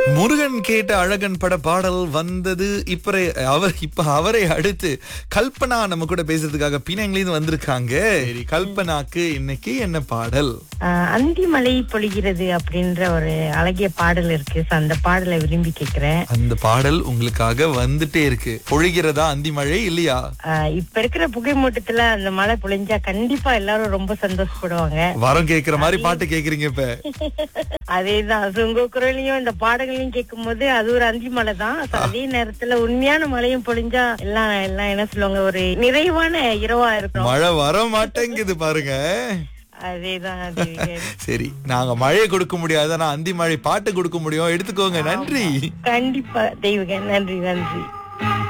முருகன் கேட்ட அழகன் பட பாடல் வந்தது இப்ப அவர் இப்ப அவரை அடுத்து கல்பனா நம்ம கூட பேசுறதுக்காக பிணைங்கிலிருந்து வந்திருக்காங்க சரி கல்பனாக்கு இன்னைக்கு என்ன பாடல் ஆஹ் அந்தி மழை பொழிகிறது அப்படின்ற ஒரு அழகிய பாடல் இருக்கு So, அந்த பாடலை விரும்பி கேக்குறேன் அந்த பாடல் உங்களுக்காக வந்துட்டே இருக்கு பொழிகிறதா அந்தி மழை இல்லையா ஆஹ் இப்ப இருக்கிற புகைமூட்டத்துல அந்த மழை பொழிஞ்சா கண்டிப்பா எல்லாரும் ரொம்ப சந்தோஷப்படுவாங்க வரம் கேக்குற மாதிரி பாட்டு கேக்குறீங்க இப்ப அதேதான் So, உங்க குரலையும் இந்த பாடல்களையும் கேட்கும் போது அது ஒரு அந்தி மழை தான் So, அதே நேரத்துல உண்மையான மழையும் பொழிஞ்சா எல்லாம் எல்லாம் என்ன சொல்லுவாங்க ஒரு நிறைவான இரவா இருக்கும் மழை வர மாட்டேங்குது பாருங்க அதேதான் தேவிகன். சரி நாங்க மழையை கொடுக்க முடியாது ஆனா அந்தி மழை பாட்டு கொடுக்க முடியும் எடுத்துக்கோங்க நன்றி கண்டிப்பா தெய்வகன் நன்றி நன்றி